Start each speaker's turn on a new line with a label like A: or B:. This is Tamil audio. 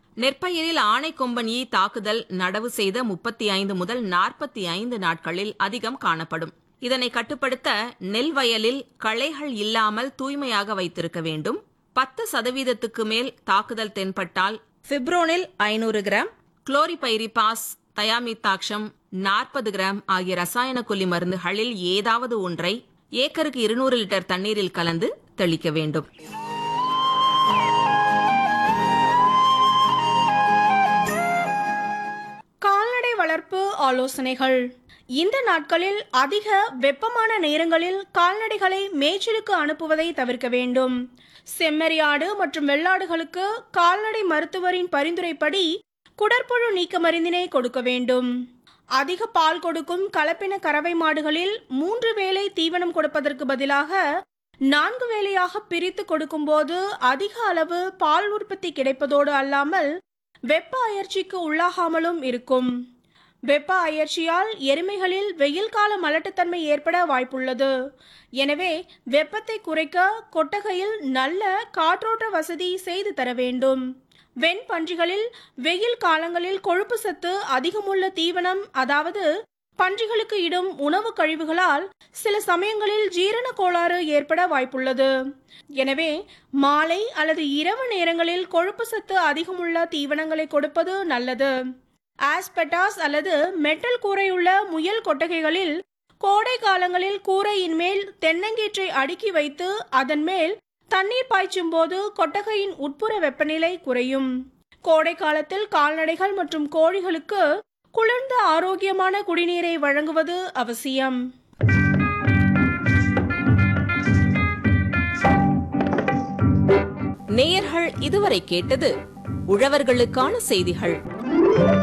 A: நெற்பயிரில் ஆனைக்கொம்பன் ஈ தாக்குதல் நடவு செய்த முப்பத்தி ஐந்து முதல் நாற்பத்தி ஐந்து நாட்களில் அதிகம் காணப்படும் இதனை கட்டுப்படுத்த நெல் வயலில் களைகள் இல்லாமல் தூய்மையாக வைத்திருக்க வேண்டும் பத்து சதவீதத்துக்கு மேல் தாக்குதல் தென்பட்டால் பிப்ரோனில் ஐநூறு கிராம் குளோரிபைரிபாஸ் தயாமித்தாக்ஷம் நாற்பது கிராம் ஆகிய ரசாயன கொல்லி மருந்துகளில் ஏதாவது ஒன்றை ஏக்கருக்கு இருநூறு லிட்டர் தண்ணீரில் கலந்து தெளிக்க வேண்டும்
B: கால்நடை வளர்ப்பு ஆலோசனைகள் இந்த நாட்களில் அதிக வெப்பமான நேரங்களில் கால்நடைகளை மேய்ச்சலுக்கு அனுப்புவதை தவிர்க்க வேண்டும் செம்மறியாடு மற்றும் வெள்ளாடுகளுக்கு கால்நடை மருத்துவரின் பரிந்துரைப்படி குடற்புழு நீக்க மருந்தினை கொடுக்க வேண்டும் அதிக பால் கொடுக்கும் கலப்பின கறவை மாடுகளில் மூன்று வேளை தீவனம் கொடுப்பதற்கு பதிலாக நான்கு வேளையாக பிரித்து கொடுக்கும்போது அதிக அளவு பால் உற்பத்தி கிடைப்பதோடு அல்லாமல் வெப்ப அயற்சிக்கு உள்ளாகாமலும் இருக்கும் வெப்ப அயற்சியால் எருமைகளில் வெயில் கால மலட்டுத்தன்மை ஏற்பட வாய்ப்புள்ளது எனவே வெப்பத்தை குறைக்க கொட்டகையில் நல்ல காற்றோட்ட வசதி செய்து தர வேண்டும் வெண் பன்றிகளில் வெயில் காலங்களில் கொழுப்பு சத்து அதிகமுள்ள தீவனம் அதாவது பன்றிகளுக்கு இடும் உணவு கழிவுகளால் சில சமயங்களில் ஜீரண கோளாறு ஏற்பட வாய்ப்புள்ளது எனவே மாலை அல்லது இரவு நேரங்களில் கொழுப்பு சத்து அதிகமுள்ள தீவனங்களை கொடுப்பது நல்லது ஆஸ்பெட்டாஸ் அல்லது மெட்டல் கூரையுள்ள முயல் கொட்டகைகளில் கோடை காலங்களில் கூரையின் மேல் தென்னங்கீற்றை அடுக்கி வைத்து அதன் மேல் தண்ணீர் பாய்ச்சும் போது கொட்டகையின் உட்புற வெப்பநிலை குறையும் கோடை காலத்தில் கால்நடைகள் மற்றும் கோழிகளுக்கு குளிர்ந்த ஆரோக்கியமான குடிநீரை வழங்குவது அவசியம்
A: நேயர்கள் இதுவரை கேட்டது உழவர்களுக்கான செய்திகள்